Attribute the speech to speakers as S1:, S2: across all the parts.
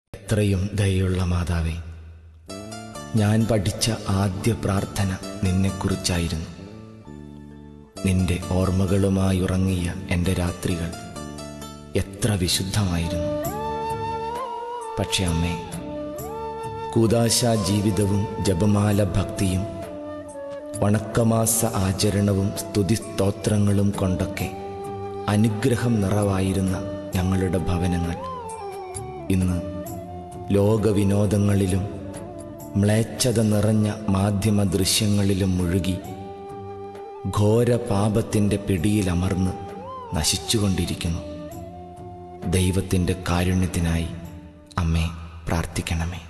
S1: എത്രയും ദയുള്ള മാതാവേ ഞാൻ പഠിച്ച ആദ്യ പ്രാർത്ഥന നിന്നെക്കുറിച്ചായിരുന്നു നിന്റെ ഓർമ്മകളുമായി ഉറങ്ങിയ എൻ്റെ രാത്രികൾ എത്ര വിശുദ്ധമായിരുന്നു പക്ഷെ അമ്മേ കൂതാശ ജീവിതവും ജപമാല ഭക്തിയും വണക്കമാസ ആചരണവും സ്തുതിസ്തോത്രങ്ങളും കൊണ്ടൊക്കെ അനുഗ്രഹം നിറവായിരുന്ന ഞങ്ങളുടെ ഭവനങ്ങൾ ഇന്ന് ലോകവിനോദങ്ങളിലും മ്ലേച്ഛത നിറഞ്ഞ മാധ്യമ ദൃശ്യങ്ങളിലും മുഴുകി ഘോര പാപത്തിൻ്റെ പിടിയിലമർന്ന് നശിച്ചുകൊണ്ടിരിക്കുന്നു ദൈവത്തിൻ്റെ കാരുണ്യത്തിനായി അമ്മേ പ്രാർത്ഥിക്കണമേ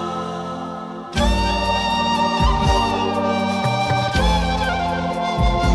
S2: ും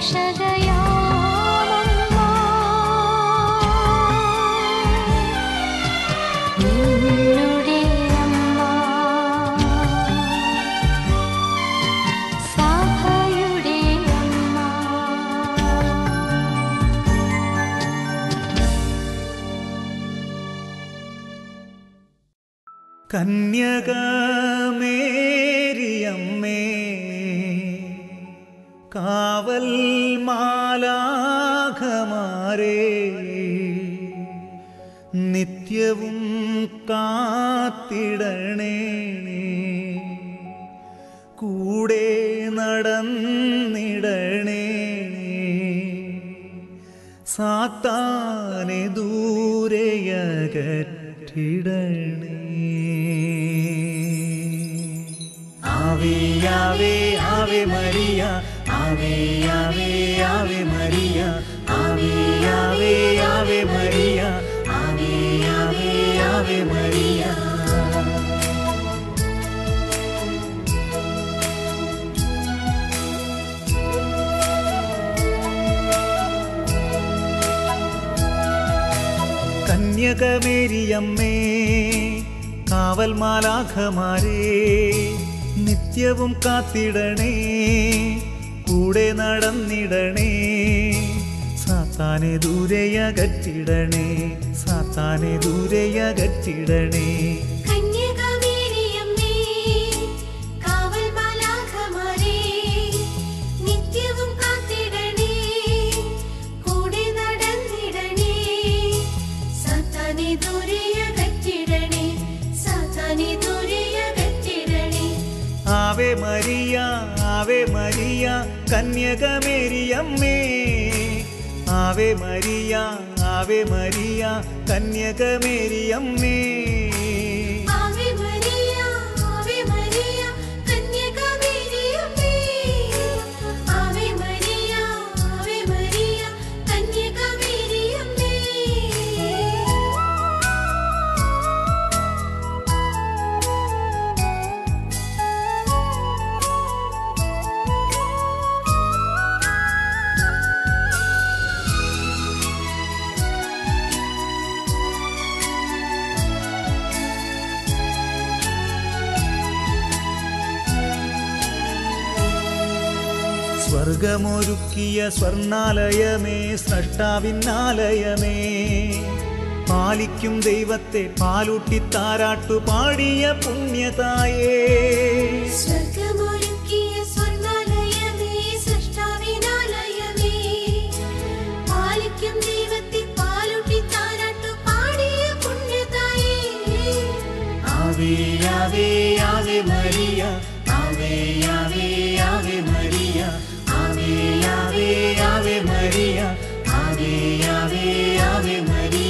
S2: നിന്നുടെ അമ്മ സഭയുടെ അമ്മ
S3: കന്യകമേരിയമ്മേ കാവൽ മാലാഖമാരേ നിത്യവും കാത്തിടണേ കൂടെ നടന്നിടണേ സാത്താനെ ദൂരെയകറ്റിടണേ Ave Ave Ave Maria Ave Ave Ave Maria Ave Ave Ave Maria Ave Ave Ave Maria കന്യകമേരിയമ്മേ കാവൽ മാലാഖമാരേ നിത്യവും കാത്തിടണേ കൂടെ നടന്നിടണേ സാത്താനെ ദൂരെയകറ്റിടണേ സാത്താനെ ദൂരെയകറ്റിടണേ
S2: കന്യകമേരിയമ്മേ കാവൽ മാലാഖമാരേ നിത്യവും കാത്തിടണേ കൂടെ നടന്നിടണേ സാത്താനെ ദൂരെയകറ്റിടണേ സാത്താനെ ദൂരെയകറ്റിടണേ
S3: ആവേ മരിയ ആവേ മരിയ കന്യകമേരിയമ്മേ ആവേ മരിയ ആവേ മരിയ കന്യകമേരിയമ്മേ
S2: ആവേ മരിയ ആവേ മരിയ കന്യകമേരിയമ്മേ ആവേ മരിയ ആവേ മരിയ കന്യകമേരിയമ്മേ
S3: സ്വർഗമൊരുക്കിയ സ്വർണാലയമേ സ്രഷ്ടാവിന്നാലയമേ പാലിക്കും ദൈവത്തെ പാലൂട്ടി താരാട്ടു പാടിയ പുണ്യതായേ
S2: സ്വർഗമൊരുക്കിയ സ്വർണ്ണാലയമേ സൃഷ്ടാവിനാലയമേ പാലിക്കും ദൈവത്തെ പാലൂട്ടി താരാട്ടു പാടിയ പുണ്യതായേ
S3: Ave Ave Ave Maria Ave Ave Ave Maria Ave Ave Ave Maria Ave Ave Ave Maria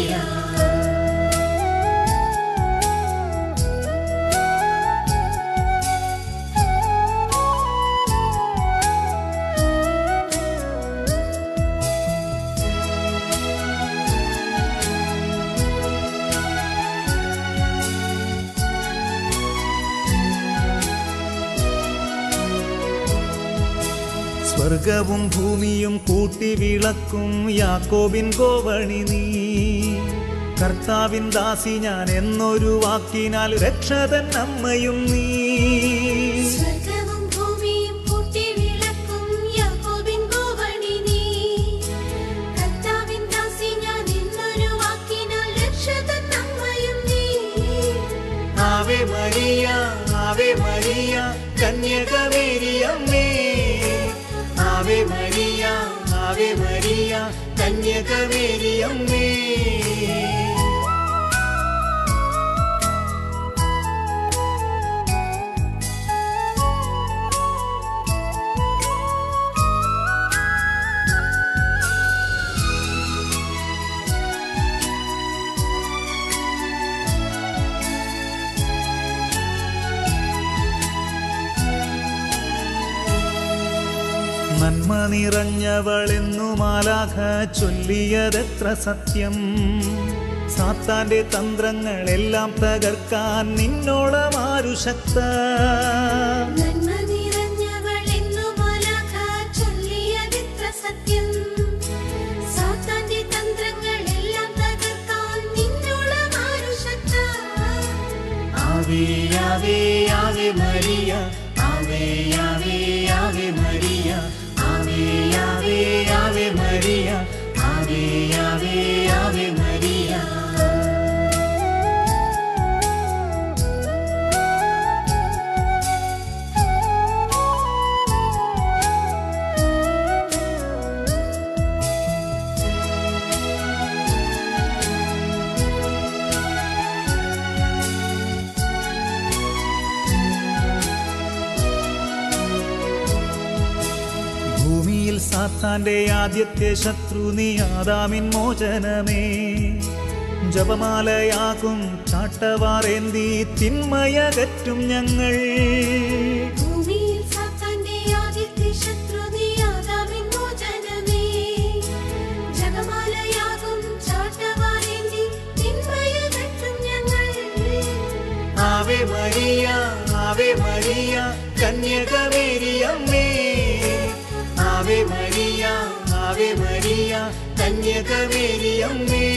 S3: സ്വർഗവും ഭൂമിയും കൂട്ടി വിളക്കും യാക്കോബിൻ കോവണി നീ കർത്താവിൻ ദാസി ഞാൻ എന്നൊരു വാക്കിനാൽ രക്ഷതൻ അമ്മയും നീ
S2: സ്വർഗവും ഭൂമിയും കൂട്ടി വിളക്കും യാക്കോബിൻ കോവണി നീ കർത്താവിൻ ദാസി ഞാൻ എന്നൊരു വാക്കിനാൽ രക്ഷതൻ അമ്മയും നീ
S3: ആവേ മരിയ ആവേ മരിയ കന്യകമേരിയമ്മേ ആവേ മരിയ ആവേ മരിയ കന്യകമേരിയമ്മേ നന്മ നിറഞ്ഞവളെന്നു മാലാഖ ചൊല്ലിയതെത്ര സത്യം സാത്താന്റെ തന്ത്രങ്ങളെല്ലാം തകർക്കാൻ നിന്നോളമാരു ശക്ത
S2: നന്മ നിറഞ്ഞവളെന്നു മാലാഖ ചൊല്ലിയതെത്ര സത്യം
S3: Ave Maria Ave Ave Ave Maria Ave Ave Ave Maria Ave Ave Ave Maria ഭൂമിയിൽ സാത്താന്റെ ആദ്യത്തെ ശത്രു നീ ആദാമിൻ മോചനമേ ജപമാലയാകും ചാട്ടവാറേന്തി തിന്മയകറ്റും ഞങ്ങൾ
S2: ഭൂമിയിൽ സാത്താന്റെ ആദ്യത്തെ ശത്രു നീ ആദാമിൻ മോചനമേ. ജപമാലയാകും ചാട്ടവാറേന്തി തിന്മയകറ്റും ഞങ്ങൾ.
S3: ആവേ മരിയ ആവേ മരിയ കന്യകമേരിയമ്മേ ആവേ മരിയ ആവേ മരിയ കന്യകമേരിയമ്മേ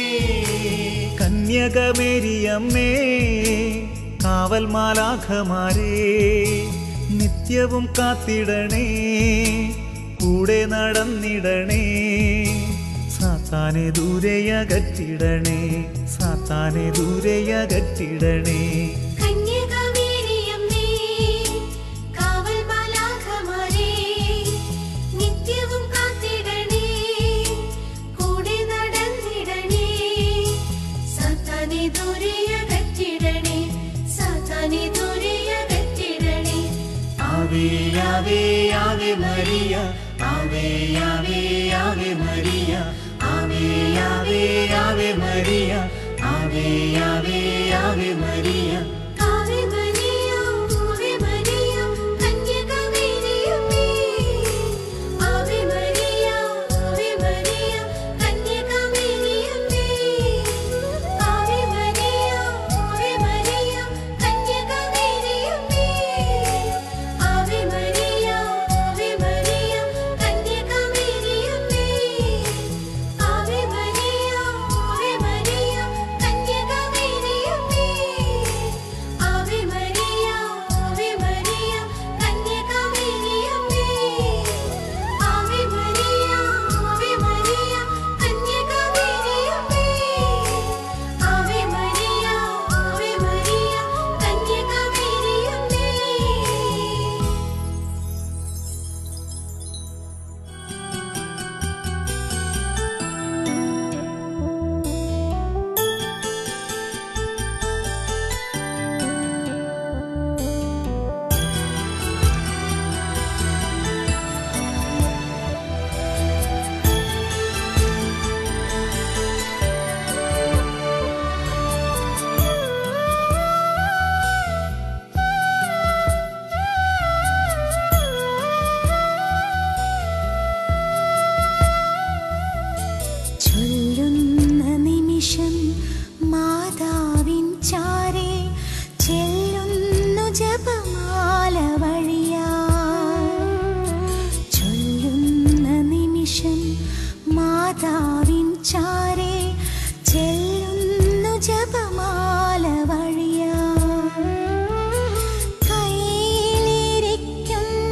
S3: കന്യകമേരിയമ്മേ കാവൽ മാലാഖമാരേ നിത്യവും കാത്തിടണേ കൂടെ നടന്നിടണേ സാത്താനെ ദൂരെയകറ്റിടണേ സാത്താനെ ദൂരെയകറ്റിടണേ
S2: കന്യകമേരിയമ്മേ, കാവൽ മാലാഖമാരേ, നിത്യവും കാത്തിടണേ, കൂടെ നടന്നിടണേ. സാത്താനെ ദൂരെയകറ്റിടണേ, സാത്താനെ ദൂരെയകറ്റിടണേ.
S3: Ave Ave Ave Maria Ave Ave Ave Maria Ave Ave Ave Maria Ave Ave Ave Maria
S2: Ave Maria, Ave Maria, കന്യകമേരിയമ്മേ. ആവേ മരിയ, ആവേ മരിയ, കന്യകമേരിയമ്മേ. ആവേ മരിയ, ആവേ മരിയ, കന്യകമേരിയമ്മേ. ആവേ മരിയ, ആവേ മരിയ, കന്യകമേരിയമ്മേ. Ave Maria, Ave Maria, കന്യകമേരിയമ്മേ. Ave Maria, Ave Maria, കന്യകമേരിയമ്മേ. Ave Maria, Ave Maria, കന്യകമേരിയമ്മേ. Ave Maria, Ave Maria, കന്യകമേരിയമ്മേ. ചൊല്ലുന്ന നിമിഷം മാതാവിൻ ചാരെ ചെല്ലുന്നു ജപമാല വഴിയാ ചൊല്ലുന്ന നിമിഷം മാതാവിൻ ചാരെ ചെല്ലുന്നു ജപമാല വഴിയാ കയ്യിലിരിക്കുന്ന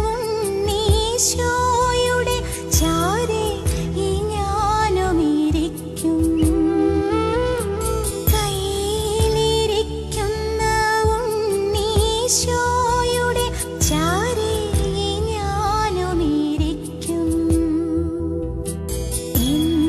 S2: ഉണ്ണീശോയുടെ ചാരെ ഈ ഞാനുമിരിക്കും കയ്യിലിരിക്കുന്ന ഉണ്ണീശോയുടെ ചാരെ ഈ ഞാനുമിരിക്കും എൻ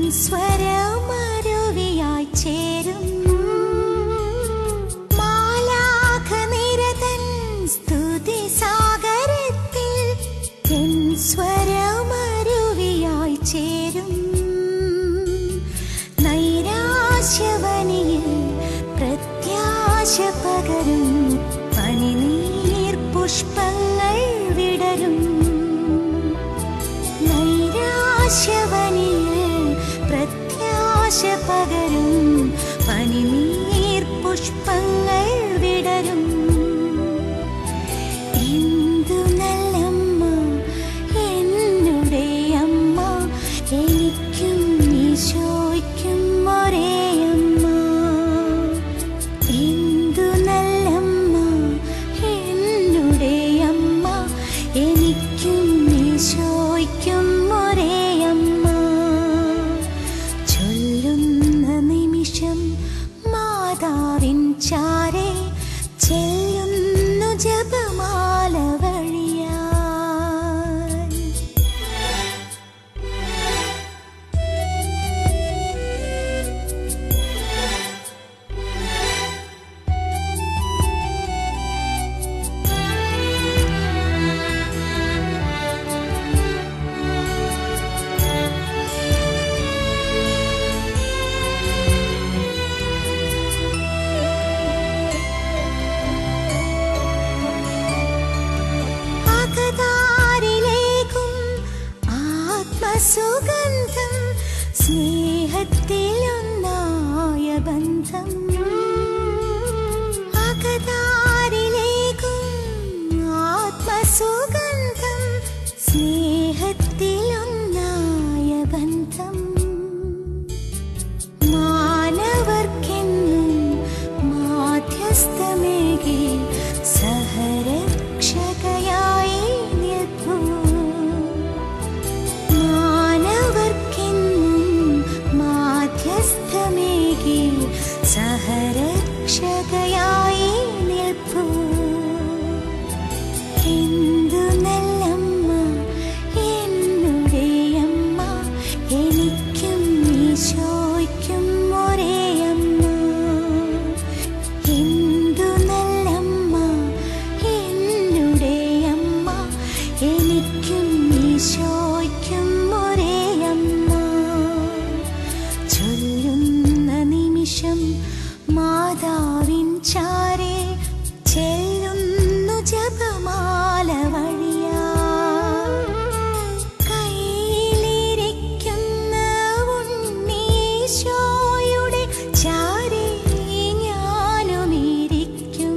S2: സ്വരമരുവിയായി ചേരും മാലാഖനിരതൻ സ്തുതി സാഗരത്തിൽ എൻ സ്വരമരുവിയായി ചേരും നൈരാശ്യവനിയിൽ പ്രത്യാശ പകരും പനിനീർ പുഷ്പങ്ങൾ വിടരും നൈരാശ്യവനിയിൽ പ്രത്യാശ പകരും പനിനീർ പുഷ്പങ്ങൾ വിടരും എന്തു നല്ലമ്മ എന്നുടെ അമ്മ എനിക്കും ഈശോയ്ക്കും ഒരേ അമ്മ എന്തു നല്ലമ്മ എന്നുടെ അമ്മ എനിക്കും ഈശോയ്ക്കും ഒരേ അമ്മ ചൊല്ലുന്ന നിമിഷം മാതാവിൻ ചാരെ ചെല്ലുന്നു ജപമാല വഴിയായി അകതാരിലേക്കും ആത്മസുഗന്ധം സ്നേഹത്തിലൊന്നായ ബന്ധം അകതാരിലേക്കും ആത്മസുഗന്ധം സ്നേഹത്തിലൊന്നായ ബന്ധം മാനവർക്കെന്നും മാധ്യസ്ഥമേകി സഹരക്ഷകയായി നിൽപ്പൂ മാനവർക്കെന്നും മാധ്യസ്ഥമേകി സഹരക്ഷകയായി നിൽപ്പൂ എന്തു നല്ലമ്മ എന്നുടെ അമ്മ എനിക്കും ഈശോയ്ക്കും ഒരേ അമ്മ എന്തു നല്ലമ്മ എന്നുടെ അമ്മ എനിക്കും ഈശോയ്ക്കും ഒരേ അമ്മ ചൊല്ലുന്ന നിമിഷം മാതാവിൻ ചാരെ ചെല്ലുന്നു ജപമാല വഴിയാ കയ്യിലിരിക്കുന്ന ഉണ്ണീശോയുടെ ചാരെ ഞാനുമിരിക്കും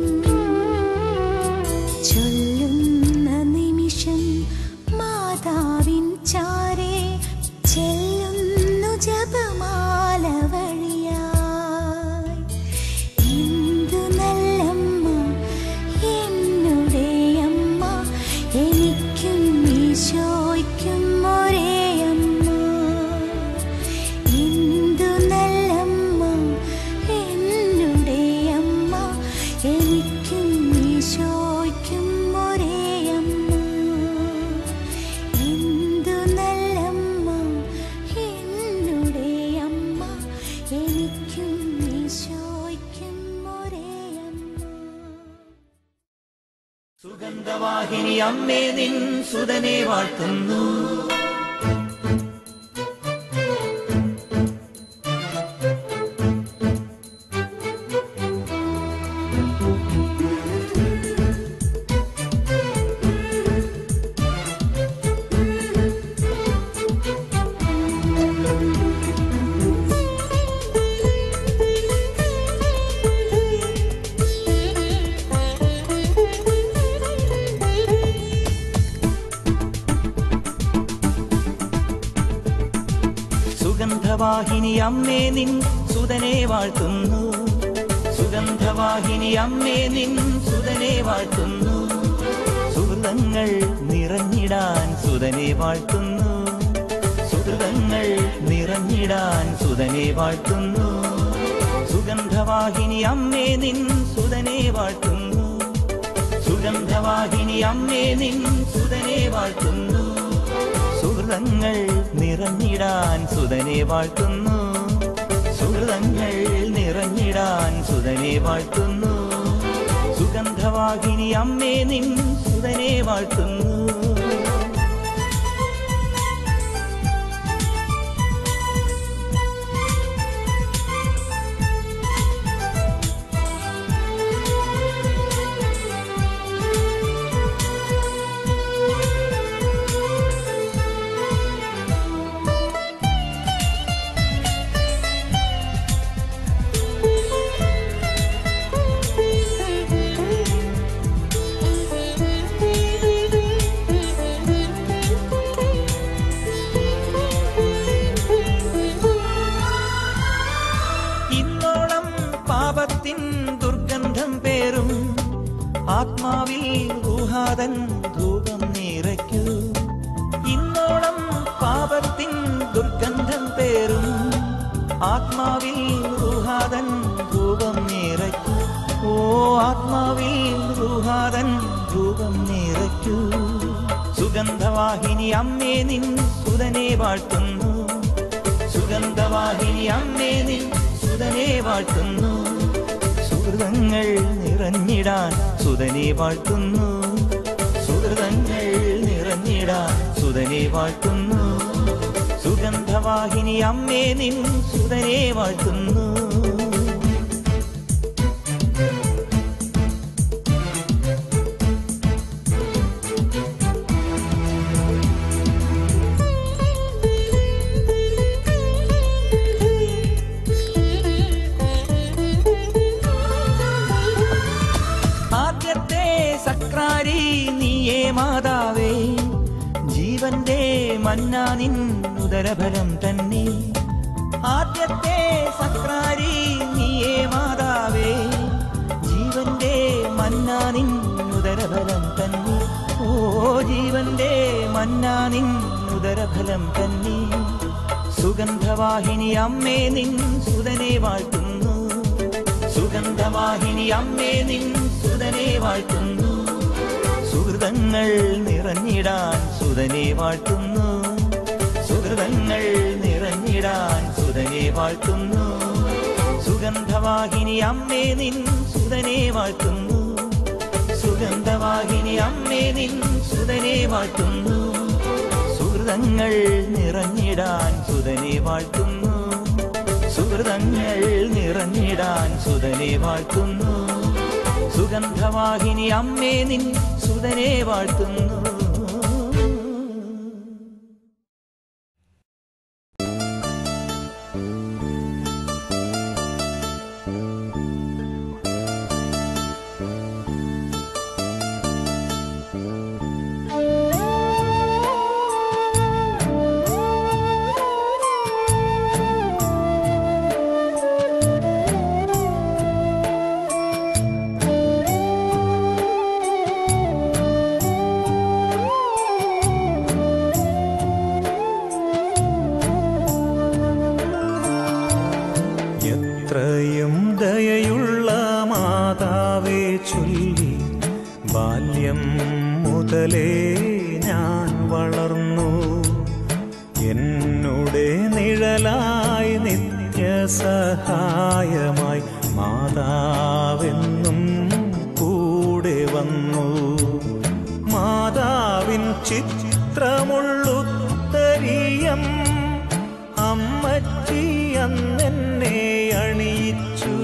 S2: ചൊല്ലുന്ന നിമിഷം മാതാവിൻ ചാരെ ചെല്ലുന്നു ജപമാല വഴിയായി എന്തു നല്ലമ്മ എന്നുടെ അമ്മ എനിക്കും ഈശോയ്ക്കും ഒരേ അമ്മ എന്തു നല്ലമ്മ എന്നുടെ അമ്മ എനിക്കും ഈശോയ്ക്കും ഒരേ അമ്മ എന്തു നല്ലമ്മ എന്നുടെ അമ്മ എനിക്കും ഈശോയ്ക്കും ഒരേ അമ്മ
S3: സുഗന്ധവാഹിനി അമ്മേ നിൻ സുതനെ വാഴ്ത്തുന്നു സുഗന്ധവാഹിനി അമ്മേ നിൻ സുതനെ വാഴ്ത്തുന്നു സുഗന്ധവാഹിനി അമ്മേ നിൻ സുതനെ വാഴ്ത്തുന്നു സുഹൃതങ്ങൾ നിറഞ്ഞിടാൻ സുതനെ വാഴ്ത്തുന്നു സുഹൃതങ്ങൾ നിറഞ്ഞിടാൻ സുതനെ വാഴ്ത്തുന്നു സുഗന്ധവാഹിനി അമ്മേ നിൻ സുതനെ വാഴ്ത്തുന്നു സുഗന്ധവാഹിനി അമ്മേ നിൻ സുതനെ വാഴ്ത്തുന്നു സുഹൃ സുഹൃതങ്ങൾ നിറഞ്ഞിടാൻ സുതനെ വാഴ്ത്തുന്നു സുഹൃതങ്ങൾ നിറഞ്ഞിടാൻ സുതനെ വാഴ്ത്തുന്നു സുഗന്ധവാഹിനി അമ്മേ നിൻ സുതനെ വാഴ്ത്തുന്നു ഇന്നോളം പാപത്തിൻ ദുർഗന്ധം പേറും ആത്മാവിൽ ഊഹാതൻ ധൂപം നിറയ്ക്കൂ ഇന്നോളം പാപത്തിൻ ദുർഗന്ധം പേറും ആത്മാവിൽ ഊഹാതൻ ധൂപം നിറയ്ക്കൂ ഓ ആത്മാവിൽ ഊഹാതൻ ധൂപം നിറയ്ക്കൂ സുഗന്ധവാഹിനി അമ്മേ നിൻ സുതനെ വാഴ്ത്തുന്നു സുഗന്ധവാഹിനി അമ്മേ നിൻ സുതനെ വാഴ്ത്തുന്നു സുഹൃതങ്ങൾ നിറഞ്ഞിടാൻ സുതനെ വാഴ്ത്തുന്നു സുഹൃതങ്ങൾ നിറഞ്ഞിടാൻ സുതനെ വാഴ്ത്തുന്നു സുഗന്ധവാഹിനി അമ്മേ നിൻ സുതനെ വാഴ്ത്തുന്നു ആദ്യത്തെ സക്രാരി നീയേ മാതാവേ ജീവന്റെ മന്നാനിൻ ഉദരഫലം തന്നെ ആദ്യത്തെ സക്രാരി നീയേ മാതാവേ ജീവന്റെ മന്നാനിൻ ഉദരഫലം തന്നെ ഓ ജീവന്റെ മന്നാനിൻ ഉദരഫലം തന്നെ സുഗന്ധവാഹിനി അമ്മേ നിൻ സുതനെ വാഴ്ത്തുന്നു സുഗന്ധവാഹിനി അമ്മേ നിൻ സുതനെ വാഴ്ത്തുന്നു സുഹൃതങ്ങൾ നിറഞ്ഞിടാൻ സുതനെ വാഴ്ത്തുന്നു സുഹൃതങ്ങൾ നിറഞ്ഞിടാൻ സുതനെ വാഴ്ത്തുന്നു സുഗന്ധവാഹിനി അമ്മേ നിൻ സുതനെ വാഴ്ത്തുന്നു സുഗന്ധവാഹിനി അമ്മേ നിൻ സുതനെ വാഴ്ത്തുന്നു സുഹൃതങ്ങൾ നിറഞ്ഞിടാൻ സുതനെ വാഴ്ത്തുന്നു സുഹൃതങ്ങൾ നിറഞ്ഞിടാൻ സുതനെ വാഴ്ത്തുന്നു സുഗന്ധവാഹിനി അമ്മേ നിൻ സുതനെ വാഴ്ത്തുന്നു
S4: എത്രയും ദയയുള്ള മാതാവേ ചൊല്ലി ബാല്യം മുതലേ ഞാൻ വളർന്നു എന്നുടെ നിഴലായി നിത്യസഹായമായി മാതാവെന്നും കൂടെ വന്നു മാതാവിൻ ചിത്രമുള്ളുത്തരീയം അമ്മച്ചി അന്നെന്നെ അണിയിച്ചു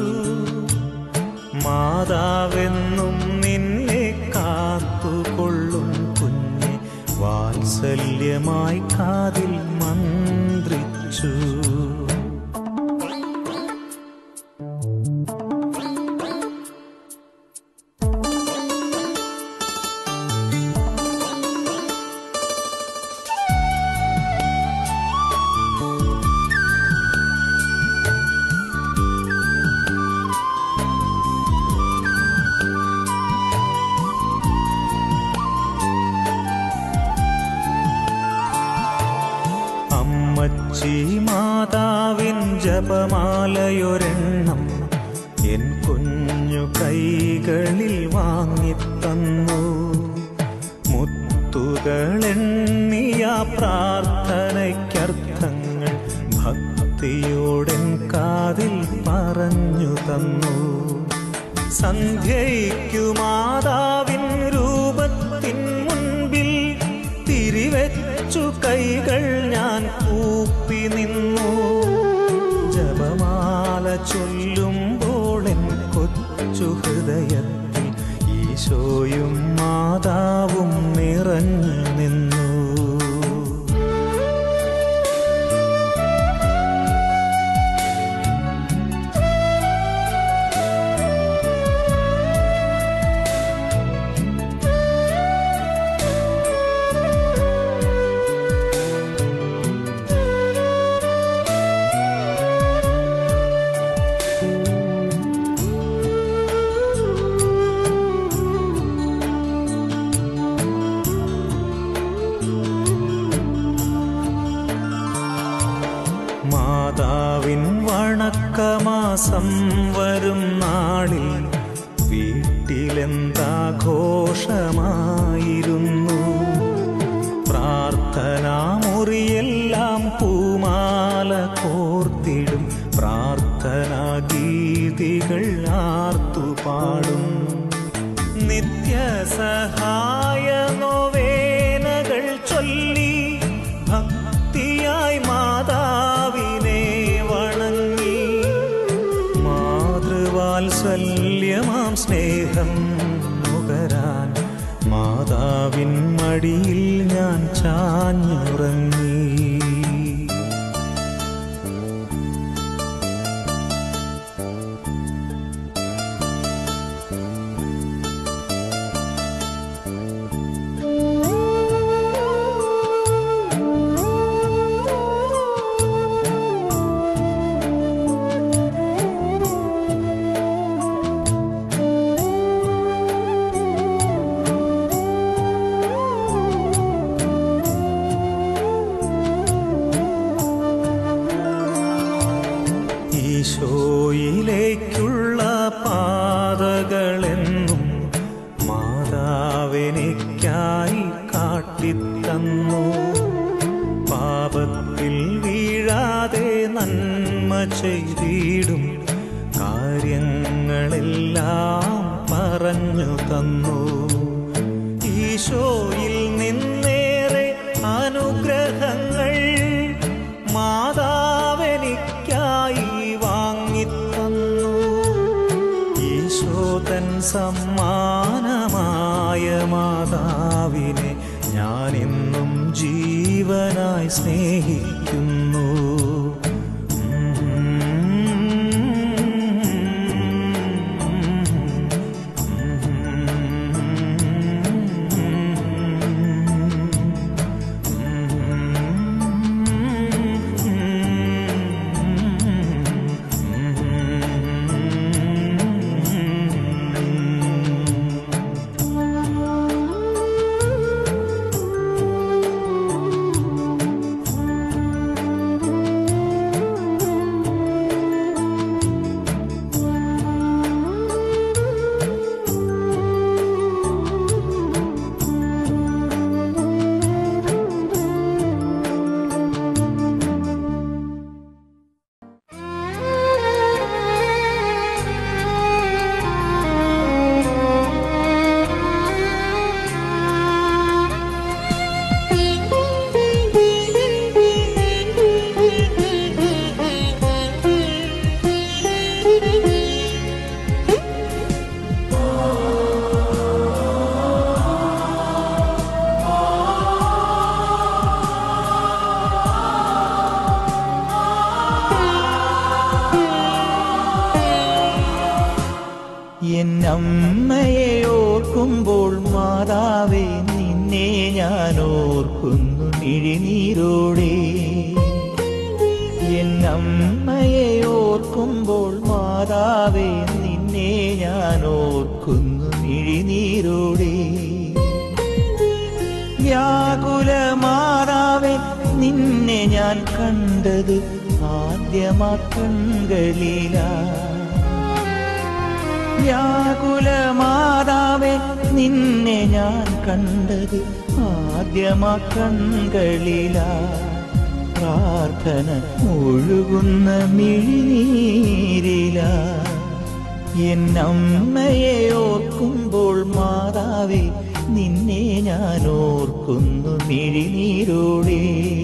S4: മാതാവെന്നും നിന്നെ കാത്തുകൊള്ളും കുഞ്ഞെ വാത്സല്യമായി കാതിൽ മന്ത്രിച്ചു അമ്മച്ചി മാതാവിൻ ജപമാലയൊരെണ്ണം എൻ കുഞ്ഞു കൈകളിൽ വാങ്ങിത്തന്നു മുത്തുമാലയായി മുത്തുകളെണ്ണിയ പ്രാർത്ഥനയ്ക്കർത്ഥങ്ങൾ ഭക്തിയോടൻ കാതിൽ പറഞ്ഞു തന്നു സന്ധ്യയ്ക്കു മാതാവിൻ രൂപത്തിൻ മുൻപിൽ തിരിവെച്ചു കൈകൾ ഞാൻ കൂപ്പി നിന്നു ജപമാല ചൊല്ലുമ്പോൾ എൻ കൊച്ചു ഹൃദയത്തിൽ ഈശോയും മാതാവും നിറഞ്ഞു നിന്നു മാതാവിൻ വണക്കമാസം വരും നാളിൽ വീട്ടിലെന്താഘോഷമായിരുന്നു പ്രാർത്ഥനാമുറിയെല്ലാം പൂമാല കോർത്തിടും പ്രാർത്ഥനാ ഗീതികൾ ആർത്തുപാടും നിത്യസഹായ നോവേനകൾ ചൊല്ലി ഭക്തിയായി മാതാവിനെ വണങ്ങി മാതൃവാത്സല്യമാം സ്നേഹം നുകരാൻ മാതാവിൻ മടിയിൽ ഞാൻ ചാഞ്ഞുറങ്ങി ഈശോയിലേക്കുള്ള പാതകളെന്നും മാതാവെനിക്കായി കാട്ടിത്തന്നു പാപത്തിൽ വീഴാതെ നന്മ ചെയ്തിടും കാര്യങ്ങളെല്ലാം പറഞ്ഞു തന്നു ഈശോയിൽ നിന്നേറെ അനുഗ്രഹങ്ങൾ മാതാവെനിക്കായി വാങ്ങിത്തന്നു ഈശോതൻ സമ്മാനമായ മാതാവിനെ ഞാനിന്നും ജീവനായി സ്നേഹിക്കുന്നു
S3: എന്നമ്മയെ ഓർക്കുമ്പോൾ മാതാവേ നിന്നെ ഞാൻ ഓർക്കുന്നു മിഴിനീരോടെ എന്നമ്മയെ ഓർക്കുമ്പോൾ മാതാവേ നിന്നെ ഞാൻ ഓർക്കുന്നു മിഴിനീരോടെ വ്യാകുല മാതാവേ നിന്നെ ഞാൻ കണ്ടത് ആദ്യമാ കൺകളിലാ വ്യാകുല മാതാവേ നിന്നെ ഞാൻ കണ്ടത് ആദ്യമാ കൺകളിലാ പ്രാർത്ഥന ഒഴുകുന്ന മിഴിനീരില എന്നമ്മയെ ഓർക്കുമ്പോൾ മാതാവേ നിന്നെ ഞാൻ ഓർക്കുന്നു മിഴിനീരോടെ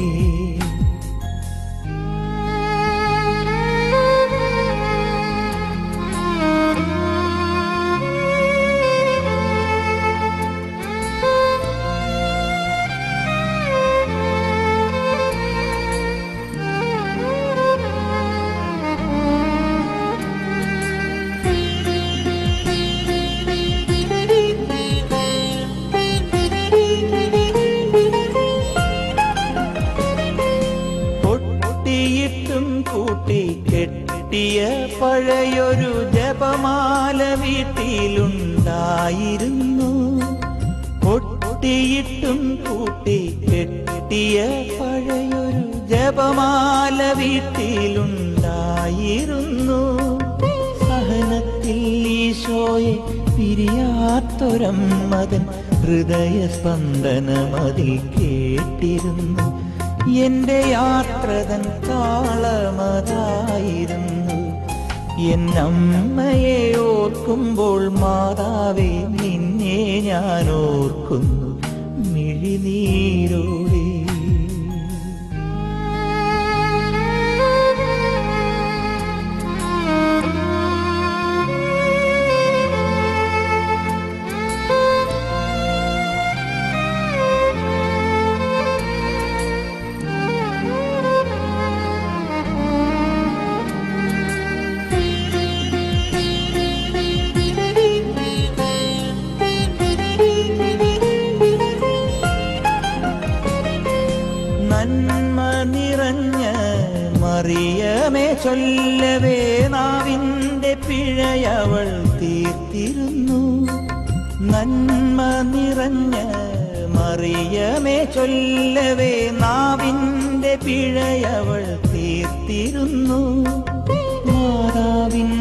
S3: പൊട്ടിയിട്ടും കൂട്ടി കെട്ടിയ പഴയൊരു ജപമാല വീട്ടിലുണ്ടായിരുന്നു പൊട്ടിയിട്ടും കൂട്ടി കെട്ടിയ പഴയൊരു ജപമാല വീട്ടിലുണ്ടായിരുന്നു സഹനത്തിൽ ഈശോയെ പിരിയാത്തൊരമ്മതൻ ഹൃദയസ്പന്ദനമതിൽ കേട്ടിരുന്നു എന്റെ യാത്രതൻ താളമതായിരുന്നു എന്നമ്മയെ ഓർക്കുമ്പോൾ മാതാവേ നിന്നെ ഞാൻ ഓർക്കുന്നു മിഴിനീരോടെ നന്മ നിറഞ്ഞ മറിയമേ ചൊല്ലവേ നാവിൻ്റെ പിഴയവൾ തീർത്തിരുന്നു നന്മ നിറഞ്ഞ മറിയമേ ചൊല്ലവേ നാവിൻ്റെ പിഴയവൾ തീർത്തിരുന്നു മാതാവിൻ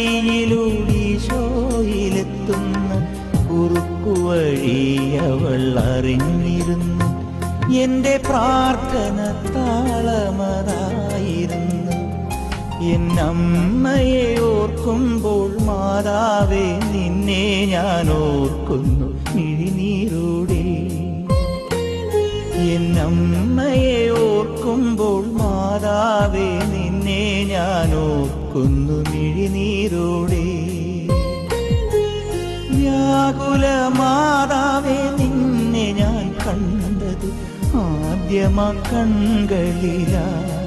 S3: മടിയിലൂടീശോയിലെത്തുന്ന കുറുക്കുവഴി അവൾ അറിഞ്ഞിരുന്നു എന്റെ പ്രാർത്ഥന താളമതായിരുന്നു എന്നമ്മയെ ഓർക്കുമ്പോൾ മാതാവേ നിന്നെ ഞാൻ ഓർക്കുന്നു മിഴിനീരോടെ എന്നമ്മയെ ഓർക്കുമ്പോൾ മാതാവേ നിന്നെ ഞാൻ ഓർക്കുന്നു മിഴിനീരോടെ വ്യാകുല മാതാവേ നിന്നെ ഞാൻ കണ്ടത് ആദ്യമാ കൺകളിലാ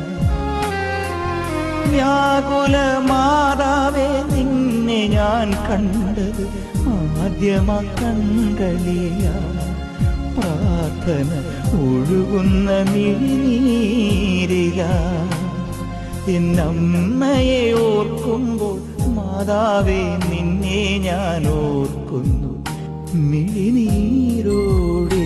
S3: വ്യാകുല മാതാവേ നിന്നെ ഞാൻ കണ്ടത് ആദ്യമാ കൺകളിലാ പ്രാർത്ഥന ഒഴുകുന്ന മിഴിനീരില എന്നമ്മയെ ഓർക്കുമ്പോൾ മാതാവേ നിന്നെ ഞാൻ ഓർക്കുന്നു മിഴിനീരോടെ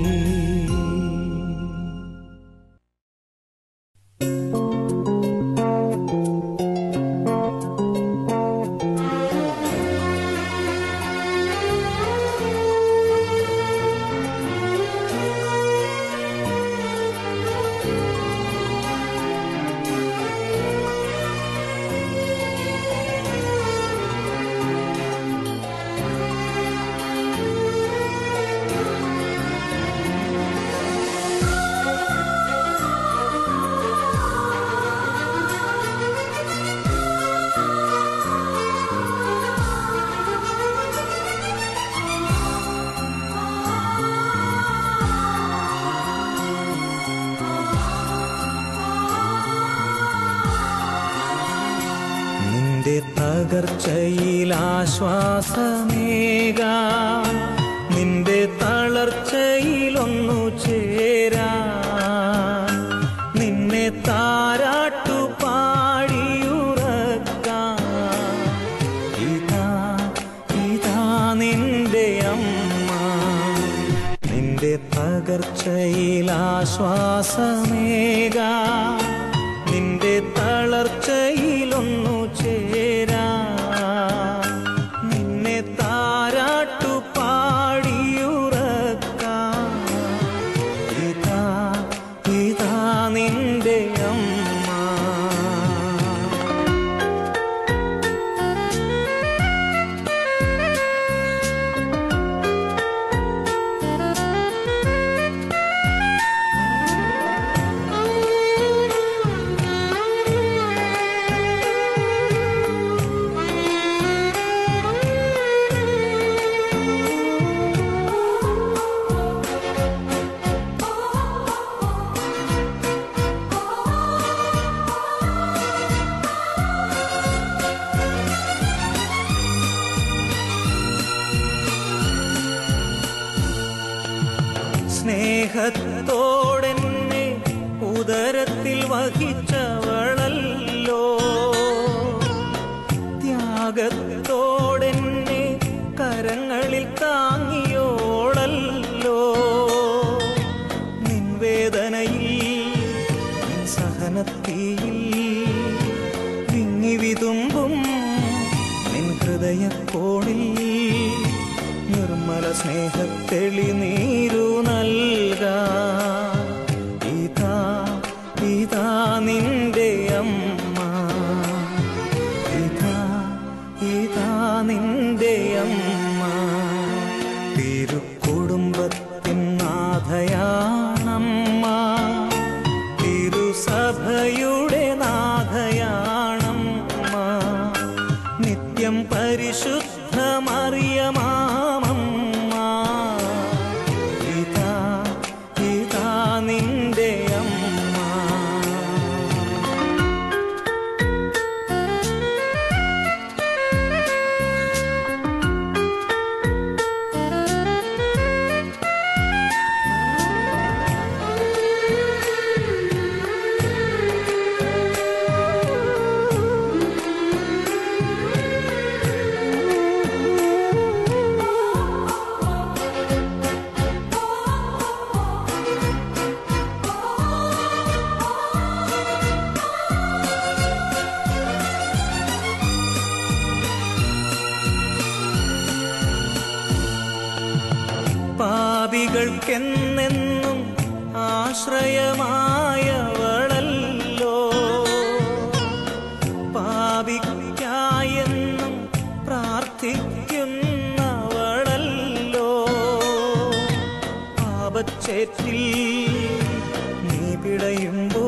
S4: നിന്റെ തകർച്ചയിൽ ആശ്വാസമേക നിന്റെ തളർച്ചയിലൊന്നു ചേരാ നിന്നെ താരാട്ടു പാടിയുറക്കാം ഇതാ ഇതാ നിന്റെ അമ്മ നിന്റെ തകർച്ചയിൽ ആശ്വാസമേക നിന്റെ തളർച്ചയിലൊന്നു ചേരാ നിന്നെ താരാട്ടു പാടിയുറക്കാം സ്നേഹത്തോടെന്നെ ഉദരത്തിൽ വഹിച്ചവളല്ലോ ത്യാഗത്തോടെന്നെ കരങ്ങളിൽ താങ്ങിയോളല്ലോ നിൻ വേദനയിൽ നിൻ സഹനത്തിയിൽ വിങ്ങി വിതുമ്പും നിൻ ഹൃദയക്കോണിൽ നിർമ്മല സ്നേഹത്തെളി നീരു നൽക ഇതാ ഇതാ നിന്റെ അമ്മ ഇതാ ഇതാ നിന്റെ അമ്മ തിരുക്കുടുംബത്തിൻ നാഥയാണമ്മ തിരുസഭയുടെ നാഥയാണമ്മ നിത്യം പരിശുദ്ധമറിയമാമമ്മ ഇതാ ഇതാ നിന്റെ അമ്മ പാപികൾക്കെന്നെന്നും ആശ്രയമായവളല്ലോ പാപിക്കായെന്നും പ്രാർത്ഥിക്കുന്നവളല്ലോ പാപച്ചേറ്റിൽ നീ പിടയുമ്പോ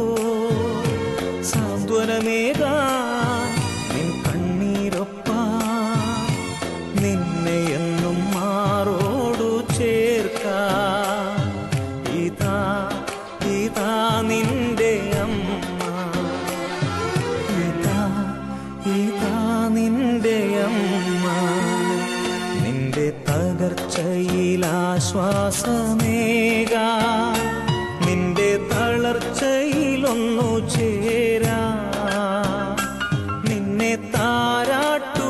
S4: സാന്ത്വനമേകാൻ നിൻ കണ്ണീരൊപ്പാ നിന്നെ എന്നും മാറോടു ചേർക്ക ഇതാ ഇതാ നിന്റെ അമ്മ ഇതാ ഇതാ നിന്റെ അമ്മ നിന്റെ തകർച്ചയിൽ ആശ്വാസമേക നിന്റെ തളർച്ചയിലൊന്നു ചേരാ നിന്നെ താരാട്ടു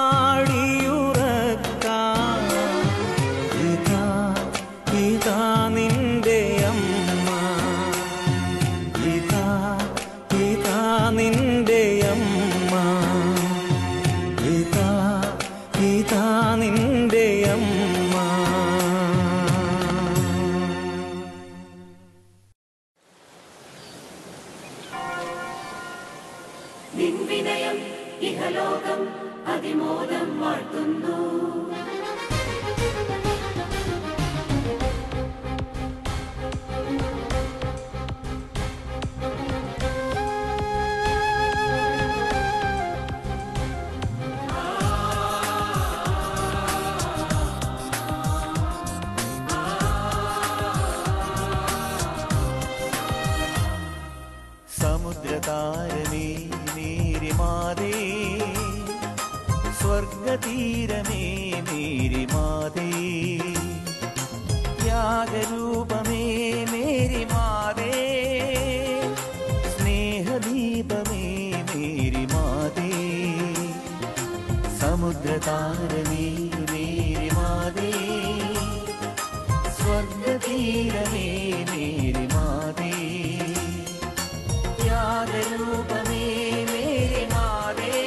S4: പാടിയുറക്കാം ഇതാ ഇതാ നിന്റെ അമ്മ ഇതാ ഇതാ നിന്റെ അമ്മ ഇതാ ഇതാ നിന്റെ അമ്മ
S5: നിൻവിനയം ഇഹലോകം അതിമോദം വാഴ്ത്തുന്നു
S3: സമുദ്രതാരമേ മേരി മാതേ സ്വർഗതീരമേ മേരി മാതേ യാഗരൂപമേ മേരി മാതേ സ്നേഹദീപമേ മേരി മാതേ സമുദ്രതാരമേ മേരി മാതേ സ്വർഗതീരമേ മേരി മാതേ യാഗരൂപമേ മേരി മാതേ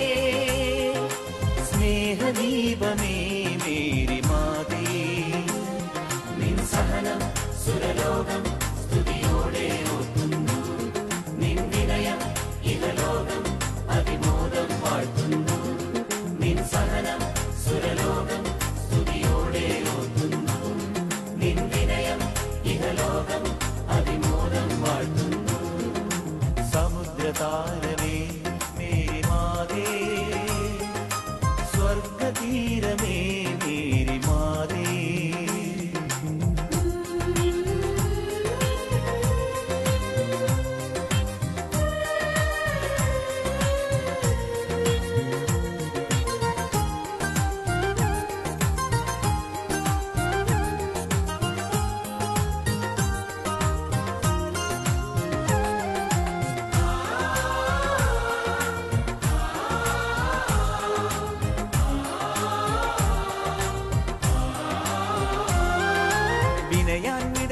S3: സ്നേഹദീപമേ മേരി മാതേ നിൻ സഹനം സുരല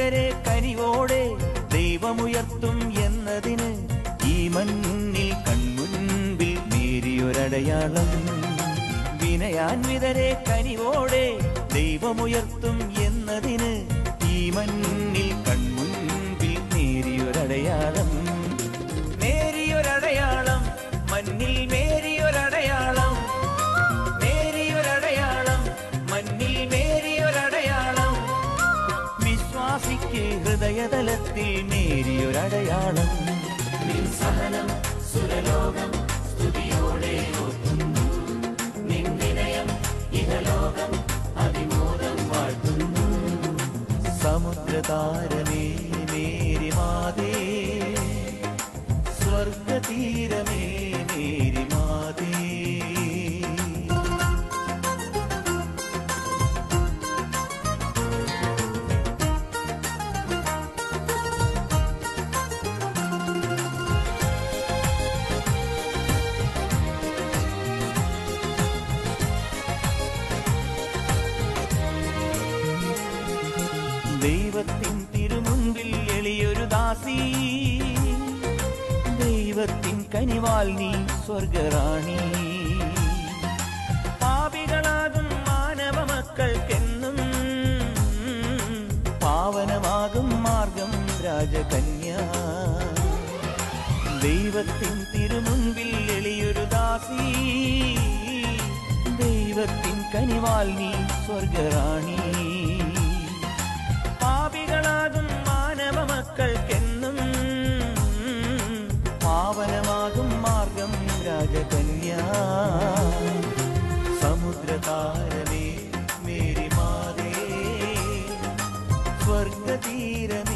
S3: വിതരെ കനിവോടെ ദൈവമുയർത്തും എന്നതിന് ഈ മണ്ണിൽ കൺമുൻപിൽ നേരിയൊരടയാളം വിനയാൻവിതരെ കനിവോടെ ദൈവമുയർത്തും എന്നതിന് ഈ മണ്ണിൽ കൺമുൻപിൽ നേരിയൊരടയാളം നേരിയൊരടയാളം മണ്ണിൽ നേരിയൊരടയാളം നേരിയൊരടയാളം മണ്ണിൽ നേരിയൊരടയാളം വിശ്വാസിക്ക് ഹൃദയതലത്തിൽ നേരിയൊരടയാളം
S5: നിൻ സഹനം സുരലോകം സ്തുതിയോടെ ഓർക്കുന്നു നിൻ വിനയം ഇഹലോകം അതിമോദം വാഴ്ത്തുന്നു
S3: സമുദ്രതാരമേ മേരി മാതേ സ്വർഗതീരമേ മേരി മാതേ ദൈവത്തിൻ തിരുമുൻപിൽ എളിയൊരു ദാസി ദൈവത്തിൻ കനിവാൽ നീ സ്വർഗറാണി പാപികളാകും മാനവ മക്കൾക്കെന്നും പാവനമാകും മാർഗം രാജകന്യ ദൈവത്തിൻ തിരുമുൻപിൽ എളിയൊരു ദാസി ദൈവത്തിൻ കനിവാൽ നീ സ്വർഗറാണി പാപികളാകും മാനവ മക്കൾക്കെന്നും പാവനമാകും മാർഗം രാജകന്യ സമുദ്രതാരമേ മേരി മാതേ സ്വർഗതീരമേ